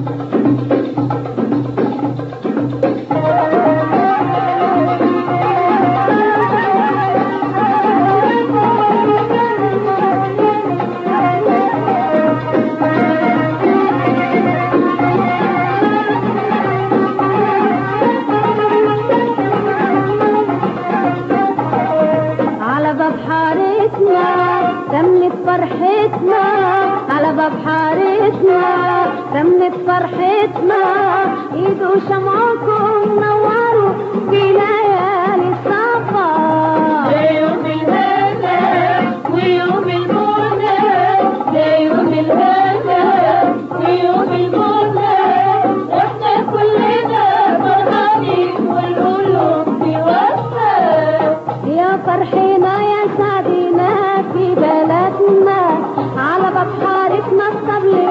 على باب حارتنا تمت فرحتنا على باب حارتنا تمت فرحتنا ايدوا شمعكم نوروا في ليالي السفر يوم الهنا ويوم المنى ده يوم الهنا ويوم المنى واحنا كلنا فرحانين والقلوب بوفاء يا فرحنا يا سعدنا في بلدنا على باب حارتنا الطبل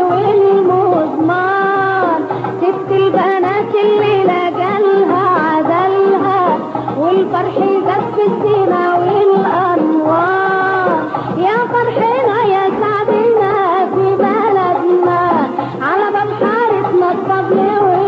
والمزمار ست البنات الليلة جالها عدلها والفرح زاد في الزينة والأنوار يا فرحنا يا سعدنا في بلدنا على باب حارتنا الطبل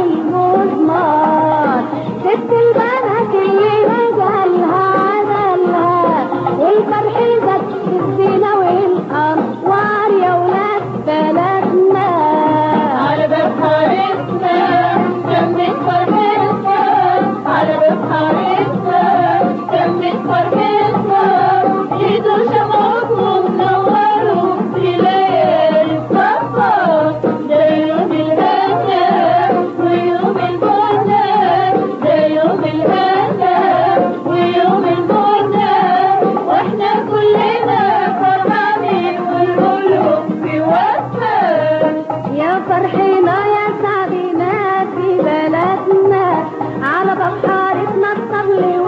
والمزمار ست البنات الليلة جالها عدلها والفرح زاد في الزينة والأنوار يا ولاد بلدنا على باب حارتنا تمت فرحتنا على باب حارتنا تمت فرحتنا ايدوا شمعكم نوروا في ليالي السفر ده يوم الهنا ويوم المنى ده يوم الهنا ويوم المنى واحنا كلنا فرحانين والقلوب بوفاء يا فرحنا يا سعدنا في بلدنا على باب حارتنا الطبل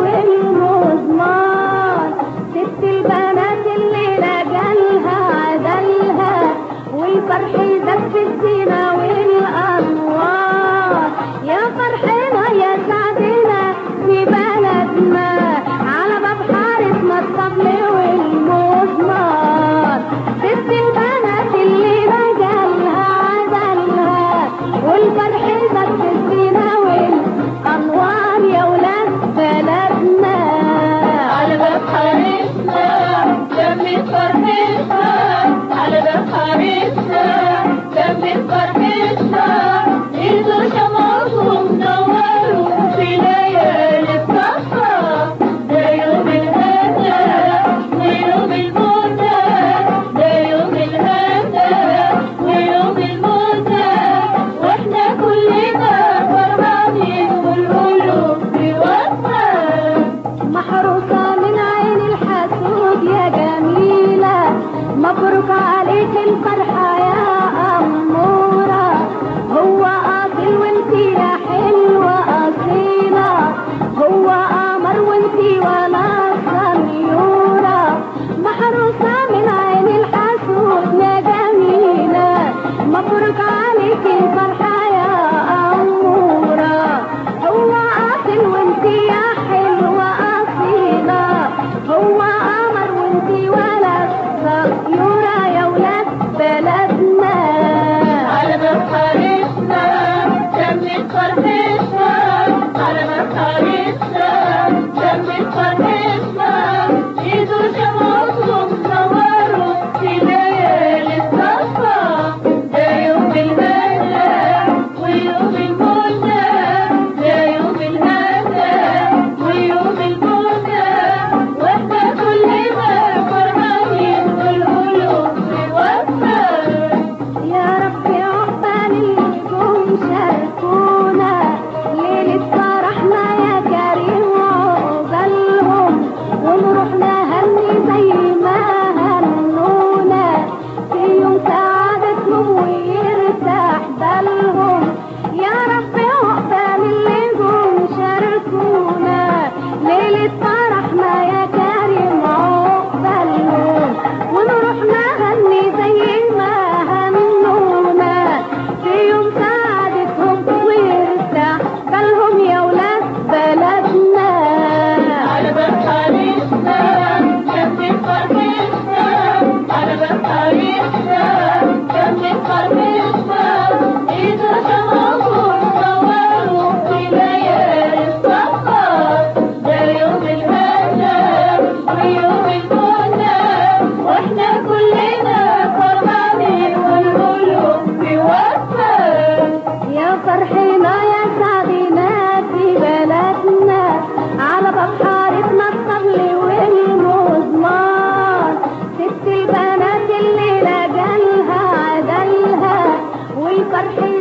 والمزمار ست البنات الليلة جالها عدلها والفرح زاد في الزينة والأنوار يا فرحنا يا سعدنا في بلدنا على باب حارتنا الطبل والمزمار ست البنات الليلة جالها عدلها والفرح زاد في الزينة والأنوار يا ولاد بلدنا على باب حارتنا تمت فرحتنا على باب حارتنا تمت فرحتنا ايدوا شمعكم نوروا في ليالي السفر ده يوم الهنا ويوم المنى ده يوم الهنا ويوم المنى واحنا كلنا فرحانين والقلوب بوفاء محروسة من عين الحسود يا جميلة مبروك عليك الفرحة يا أمورة هو أصيل وانتي يا حلوة أصيلة هو قمر وانتي ولا سميورة محروسة من عين الحسود يا جميلة مبروك عليك الفرحة يا أمورة هو أصيل وانتي يا حلوة أصيلة هو قمر وانتي ولد صغيرة يا ولاد بلدنا على باب حارتنا تمت فرحتنا على باب حارتنا تمت فرحتنا ايدوا شمعكم نوروا في ليالي السفر ده يوم الهنا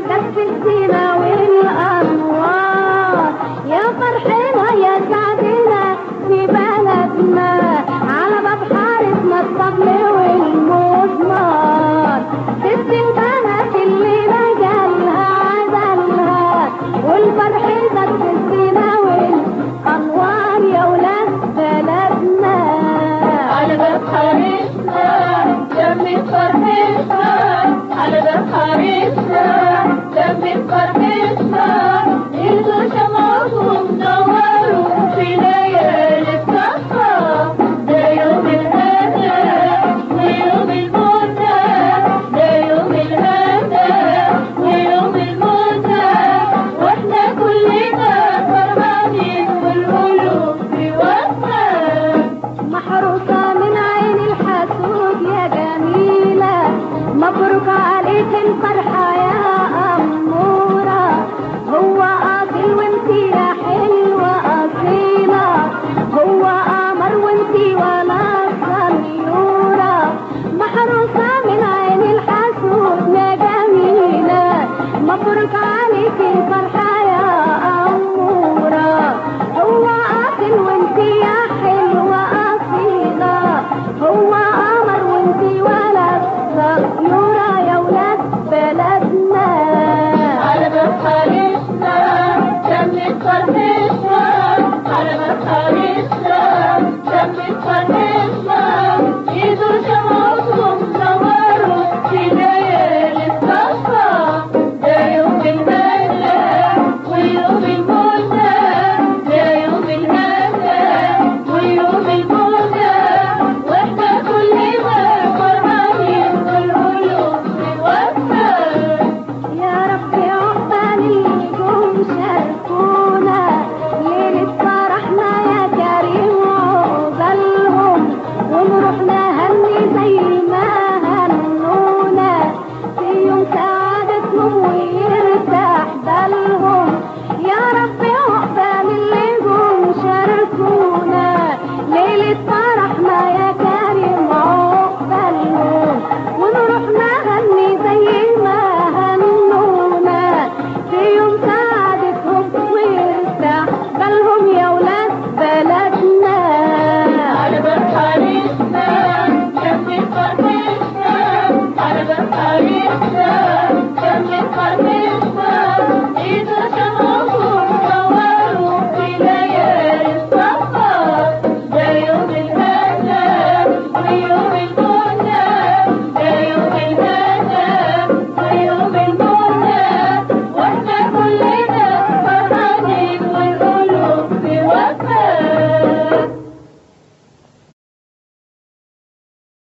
لف الزينة والأنوار يا فرحنا يا سعدنا في بلدنا على باب حارتنا الطبل والمزمار ست البنات اللي مجالها عدلها والفرح زاد في الزينة والأنوار يا ولاد بلدنا على باب حارسنا جنب فرحتنا على باب حارسنا جنب فرحتنا إذا شمعكم نوروا في ليالي السفر ده يوم الهنا ويوم المنى ده يوم الهنا ويوم المنى واحنا كلنا فرحانين والقلوب في وفاء محروسة من عين الحسود يا جميلة مبروك عليك الفرحة يا أمورة هو أصيل وانتي يا حلوة أصيلة هو قمر وانتي ولا سميورة محروسة من عين الحسود يا جميلة مبروك عليك الفرحة يا أمورة هو أصيل وانتي يا حلوة أصيلة هو قمر وانتي ولد صغيرة يا ولاد بلدنا على باب حارسنا جنة فرحتنا على باب حارسنا